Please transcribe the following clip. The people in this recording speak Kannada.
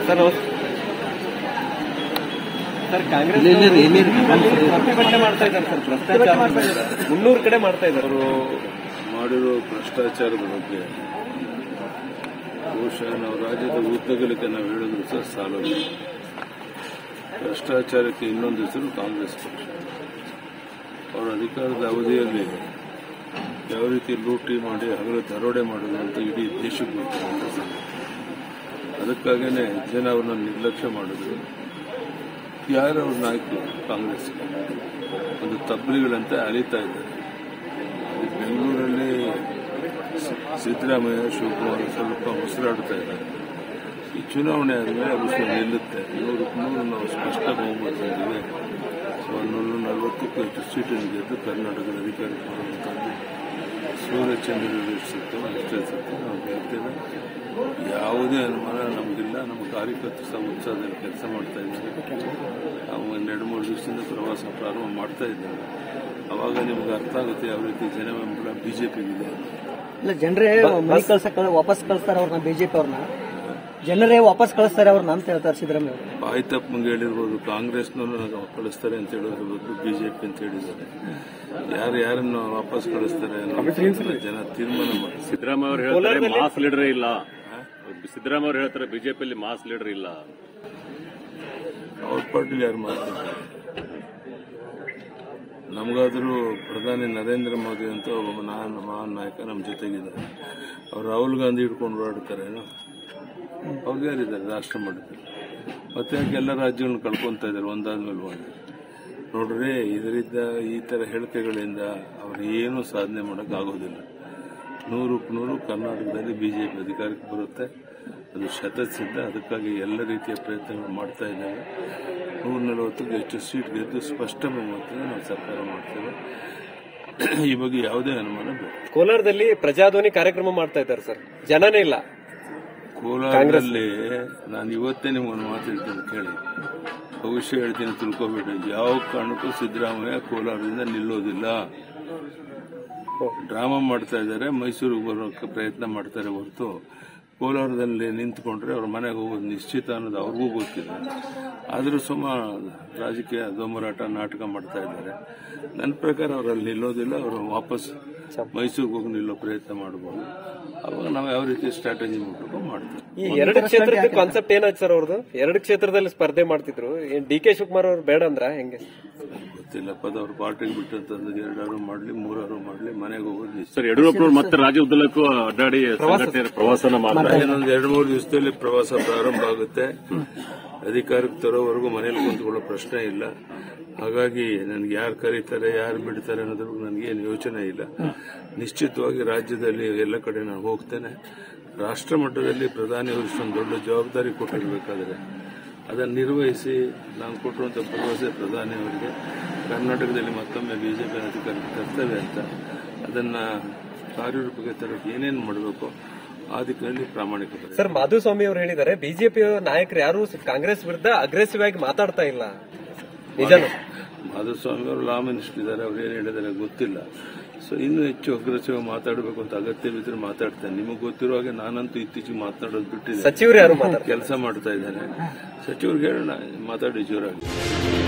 ಸರ್ ಸರ್ ಕಾಂಗ್ರೆಸ್ ಇಲ್ಲಿ- ಇಲ್ಲಿ- ಇಲ್ಲಿ- ಇಲ್ಲಿ- ಪ್ರತಿಭಟನೆ ಮಾಡ್ತಾ ಇದ್ದಾರೆ ಸರ್ ಭ್ರಷ್ಟಾಚಾರ ಮುನ್ನೂರು ಕಡೆ ಮಾಡ್ತಾ ಇದ್ದಾರೆ ಅವರು ಮಾಡಿರೋ ಭ್ರಷ್ಟಾಚಾರದ ಬಗ್ಗೆ ಬಹುಶಃ ನಾವು ರಾಜ್ಯದ ಉದ್ದಗಲಿಕ್ಕೆ ನಾವು ಹೇಳಿದ್ರು ಸಹ ಸಾಲಲ್ಲ ಭ್ರಷ್ಟಾಚಾರಕ್ಕೆ ಇನ್ನೊಂದು ಹೆಸರು ಕಾಂಗ್ರೆಸ್ ಪಕ್ಷ ಅವರ ಅಧಿಕಾರದ ಅವಧಿಯಲ್ಲಿ ಯಾವ ರೀತಿ ಲೂಟಿ ಮಾಡಿ ಹಗಲು ದರೋಡೆ ಮಾಡೋದು ಅಂತ ಇಡೀ ದೇಶಕ್ಕೆ ಗೊತ್ತಿರುವಂತ ಸಂಗತಿ ಅದಕ್ಕಾಗೇನೆ ಜನ ಅವ್ರನ್ನ ನಿರ್ಲಕ್ಷ್ಯ ಮಾಡಿದ್ರು ಯಾರು ಅವ್ರ ನಾಯಕರು ಕಾಂಗ್ರೆಸ್ ಒಂದು ತಬ್ಬಲಿಗಳಂತೆ ಅಲಿತಾ ಇದ್ದಾರೆ ಬೆಂಗಳೂರಲ್ಲಿ ಸಿ- ಸಿದ್ದರಾಮಯ್ಯ ಶಿವಕುಮಾರ್ ಸ್ವಲ್ಪ ಉಸಿರಾಡ್ತಾ ಇದ್ದಾರೆ ಈ ಚುನಾವಣೆ ಆದಮೇಲೆ ವಿಷಯ ನಿಲ್ಲುತ್ತೆ ನೂರಕ್ಕೆ ನೂರು ನಾವು ಸ್ಪಷ್ಟ ಬಹುಮತ ಇದ್ದೀವಿ ನೂರ ನಲವತ್ತಕ್ಕೂ ಹೆಚ್ಚು ಸೀಟನ್ನು ಗೆದ್ದು ಕರ್ನಾಟಕದ ಅಧಿಕಾರಕ್ಕೆ ಬರುವಂಥದ್ದು ಸೂರ್ಯಚಂದ್ರ ಸಿಗ್ತವೆ ಅಷ್ಟೇ ಸತ್ಯ ನಾವು ಗೆಲ್ತೇವೆ ಯಾವುದೇ ಅನುಮಾನ ನಮಗಿಲ್ಲ ನಮ್ಮ ಕಾರ್ಯಕರ್ತರು ಸಹ ಉತ್ಸಾಹದಲ್ಲಿ ಕೆಲಸ ಮಾಡ್ತಾ ಇದ್ದಾರೆ ನಾವು ಒಂದೆರಡು ಮೂರು ದಿವಸದಿಂದ ಪ್ರವಾಸ ಪ್ರಾರಂಭ ಮಾಡ್ತಾ ಇದ್ದೇವೆ ಅವಾಗ ನಿಮ್ಗೆ ಅರ್ಥ ಆಗುತ್ತೆ ಯಾವ ರೀತಿ ಜನ ಬೆಂಬಲ ಬಿಜೆಪಿಗಿದೆ ಇಲ್ಲ ಜನರೇ ಮನೆ ಕಳ್ಸಕ್ ವಾಪಸ್ ಕಳಿಸ್ತಾರೆ ಅವ್ರನ್ನ ಬಿಜೆಪಿ ಅವ್ರನ್ನ ಜನರೇ ವಾಪಸ್ ಕಳಿಸ್ತಾರೆ ಅವ್ರನ್ನ ಅಂತ ಹೇಳ್ತಾರೆ ಸಿದ್ದರಾಮಯ್ಯ ಅವರು ಬಾಯಿ ತಪ್ಪಂಗೆ ಹೇಳಿರ್ಬೋದು ಕಾಂಗ್ರೆಸ್ನವರು ಕಳಿಸ್ತಾರೆ ಅಂತ ಹೇಳೋದ್ರ ಬದಲು ಬಿಜೆಪಿ ಅಂತ ಹೇಳಿದ್ದಾರೆ ಯಾರು ಯಾರನ್ನು ವಾಪಸ್ ಕಳಿಸ್ತಾರೆ ಅನ್ನೋದನ್ನ ಜನ ತೀರ್ಮಾನ ಮಾಡಿ ಸಿದ್ದರಾಮಯ್ಯ ಅವರು ಹೇಳ್ತಾರೆ ಮಾಸ್ ಲೀಡರ್ ಇಲ್ಲ ಸಿದ್ದರಾಮಯ್ಯ ಅವರು ಹೇಳ್ತಾರೆ ಬಿಜೆಪಿಯಲ್ಲಿ ಮಾಸ್ ಲೀಡರ್ ಇಲ್ಲ ಅವ್ರ ಪಾರ್ಟಿಲಿ ಯಾರು ಮಾತಾಡ್ತಾರೆ ನಮಗಾದರೂ ಪ್ರಧಾನಿ ನರೇಂದ್ರ ಮೋದಿ ಅಂತ ಒಬ್ಬ ಮಹಾನ್ ಮಹಾನ್ ನಾಯಕ ನಮ್ಮ ಜೊತೆಗಿದ್ದಾರೆ ಅವ್ರು ರಾಹುಲ್ ಗಾಂಧಿ ಹಿಡ್ಕೊಂಡು ಓಡಾಡ್ತಾರೇನೋ ಅವ್ರಿಗೆ ಯಾರಿದ್ದಾರೆ ರಾಷ್ಟ್ರ ಮಟ್ಟದಲ್ಲಿ ಮತ್ತೆ ಯಾಕೆ ಎಲ್ಲ ರಾಜ್ಯಗಳನ್ನ ಕಳ್ಕೊಂತ ಇದ್ದಾರೆ ಒಂದಾದ್ಮೇಲೆ ಒಂದು ನೋಡ್ರಿ ಇದರಿಂದ ಈ ತರ ಹೇಳಿಕೆಗಳಿಂದ ಅವ್ರು ಏನೂ ಸಾಧನೆ ಮಾಡಕ್ ಆಗೋದಿಲ್ಲ ನೂರಕ್ಕೆ ನೂರು ಕರ್ನಾಟಕದಲ್ಲಿ ಬಿಜೆಪಿ ಅಧಿಕಾರಕ್ಕೆ ಬರುತ್ತೆ ಅದು ಶತಸಿದ್ಧ ಅದಕ್ಕಾಗಿ ಎಲ್ಲ ರೀತಿಯ ಪ್ರಯತ್ನಗಳು ಮಾಡ್ತಾ ಇದ್ದೇವೆ ನೂರ ನಲವತ್ತಕ್ಕೂ ಹೆಚ್ಚು ಸೀಟ್ ಗೆದ್ದು ಸ್ಪಷ್ಟ ಬಹುಮತದಿಂದ ನಾವು ಸರ್ಕಾರ ಮಾಡ್ತೇವೆ ಈ ಬಗ್ಗೆ ಯಾವುದೇ ಅನುಮಾನ ಬೇಡ ಕೋಲಾರದಲ್ಲಿ ಪ್ರಜಾಧ್ವನಿ ಕಾರ್ಯಕ್ರಮ ಮಾಡ್ತಾ ಇದ್ದಾರೆ ಸರ್ ಜನನೇ ಇಲ್ಲ ಕೋಲಾರದಲ್ಲಿ ನಾನು ಇವತ್ತೇ ನಿಮ್ಗೊಂದು ಮಾತು ಹೇಳ್ತೀನಿ ಕೇಳಿ ಭವಿಷ್ಯ ಹೇಳ್ತೀನಿ ತಿಳ್ಕೊಬೇಡಿ ಯಾವ ಕಾರಣಕ್ಕೂ ಸಿದ್ದರಾಮಯ್ಯ ಕೋಲಾರದಿಂದ ನಿಲ್ಲೋದಿಲ್ಲ ಡ್ರಾಮಾ ಮಾಡ್ತಾ ಇದ್ದಾರೆ ಮೈಸೂರಿಗೆ ಬರೋಕ್ಕೆ ಪ್ರಯತ್ನ ಮಾಡ್ತಾರೆ ಹೊರತು ಕೋಲಾರದಲ್ಲಿ ನಿಂತ್ಕೊಂಡ್ರೆ ಅವ್ರ ಮನೆಗೆ ಹೋಗೋದು ನಿಶ್ಚಿತ ಅನ್ನೋದು ಅವ್ರಿಗೂ ಗೊತ್ತಿಲ್ಲ ಆದರೂ ಸುಮ್ಮ ರಾಜಕೀಯ ದೊಂಬರಾಟ ನಾಟಕ ಮಾಡ್ತಾ ಇದ್ದಾರೆ ನನ್ನ ಪ್ರಕಾರ ಅವರಲ್ಲಿ ನಿಲ್ಲೋದಿಲ್ಲ ಅವರು ವಾಪಸ್ ಮೈಸೂರಿಗೆ ಹೋಗಿ ನಿಲ್ಲೋ ಪ್ರಯತ್ನ ಮಾಡ್ಬೋದು ಅವಾಗ ನಾವು ಯಾವ ರೀತಿ ಸ್ಟ್ರಾಟಜಿ ಮಾಡಬೇಕು ಮಾಡ್ತೀವಿ ಈ ಎರಡು ಕ್ಷೇತ್ರದ ಕಾನ್ಸೆಪ್ಟ್ ಏನಾಯ್ತು ಸರ್ ಅವ್ರದ್ದು ಎರಡು ಕ್ಷೇತ್ರದಲ್ಲಿ ಸ್ಪರ್ಧೆ ಮಾಡ್ತಿದ್ರು ಡಿ ಕೆ ಶಿವಕುಮಾರ್ ಅವ್ರು ಬೇಡ ಅಂದ್ರ ಹೆಂಗೆ ಗೊತ್ತಿಲ್ಲಪ್ಪ ಅದು ಅವ್ರ ಪಾರ್ಟಿಗೆ ಬಿಟ್ಟಂತಂದ್ರೆ ಎರಡಾರು ಮಾಡ್ಲಿ ಮೂರಾರು ಮಾಡ್ಲಿ ಮನೆಗೆ ಹೋಗೋದು ನಿಶ್ಚಿತ ಸರ್ ಯಡಿಯೂರಪ್ಪನವರು ಮತ್ತೆ ರಾಜ್ಯ ಉದ್ದಕ್ಕೂ ಅಡ್ಡಾಡಿ ಸಂಘಟನೆ ಪ್ರವಾಸನ ಮಾಡ್ತಾರೆ ಇನ್ನೊಂದು ಎರಡು ಮೂರು ದಿವಸದಲ್ಲಿ ಪ್ರವಾಸ ಪ್ರಾರಂಭ ಆಗುತ್ತೆ ಅಧಿಕಾರಕ್ಕೆ ತರೋವರೆಗೂ ಮನೇಲಿ ಕುಂತ್ಕೊಳ್ಳೋ ಪ್ರಶ್ನೆ ಇಲ್ಲ ಹಾಗಾಗಿ ನನಗೆ ಯಾರು ಕರೀತಾರೆ ಯಾರು ಬಿಡ್ತಾರೆ ಅನ್ನೋದ್ರ ಬಗ್ಗೆ ನನಗೇನು ಯೋಚನೆ ಇಲ್ಲ ನಿಶ್ಚಿತವಾಗಿ ರಾಜ್ಯದಲ್ಲಿ ಎಲ್ಲ ಕಡೆ ನಾನು ಹೋಗ್ತೇನೆ ರಾಷ್ಟ್ರ ಮಟ್ಟದಲ್ಲಿ ಪ್ರಧಾನಿಯವರು ಇಷ್ಟೊಂದು ದೊಡ್ಡ ಜವಾಬ್ದಾರಿ ಕೊಟ್ಟಿರಬೇಕಾದ್ರೆ ಅದನ್ನು ನಿರ್ವಹಿಸಿ ನಾನು ಕೊಟ್ಟಿರುವಂಥ ಭರವಸೆ ಪ್ರಧಾನಿಯವರಿಗೆ ಕರ್ನಾಟಕದಲ್ಲಿ ಮತ್ತೊಮ್ಮೆ ಬಿಜೆಪಿ ಅಧಿಕಾರಕ್ಕೆ ತರ್ತೇವೆ ಅಂತ ಅದನ್ನ ಕಾರ್ಯರೂಪಕ್ಕೆ ತರಕ್ಕೆ ಏನೇನು ಮಾಡಬೇಕು ಆ ದಿಕ್ಕಿನಲ್ಲಿ ಪ್ರಾಮಾಣಿಕ ಪ್ರಯತ್ನ. ಸರ್ ಮಾಧುಸ್ವಾಮಿ ಅವರು ಹೇಳಿದ್ದಾರೆ ಬಿಜೆಪಿ ನಾಯಕರು ಯಾರು ಕಾಂಗ್ರೆಸ್ ವಿರುದ್ಧ ಅಗ್ರೆಸಿವ್ ಆಗಿ ಮಾತಾಡ್ತಾ ಇಲ್ಲ ನಿಜನೂ ಮಾಧುಸ್ವಾಮಿ ಅವರು ಲಾ ಮಿನಿಸ್ಟರ್ ಇದ್ದಾರೆ ಅವ್ರು ಏನು ಹೇಳಿದ್ದಾರೆ ಗೊತ್ತಿಲ್ಲ ಸೊ ಇನ್ನೂ ಹೆಚ್ಚು ಅಗ್ರೆಸಿವ್ ಮಾತಾಡಬೇಕು ಅಂತ ಅಗತ್ಯವಿದ್ರೆ ಮಾತಾಡ್ತೇನೆ ನಿಮಗೆ ಗೊತ್ತಿರೋ ಹಾಗೆ ನಾನಂತೂ ಇತ್ತೀಚೆಗೆ ಮಾತಾಡೋದು ಬಿಟ್ಟಿದ್ದೆ ಸಚಿವರು ಯಾರು ಮಾತಾಡ್ತಾರೆ ಕೆಲಸ ಮಾಡ್ತಾ ಇದ್ದೇನೆ ಸಚಿವರಿಗೆ ಹೇಳೋಣ ಮಾತಾಡಿ ಜೋರಾಗಿ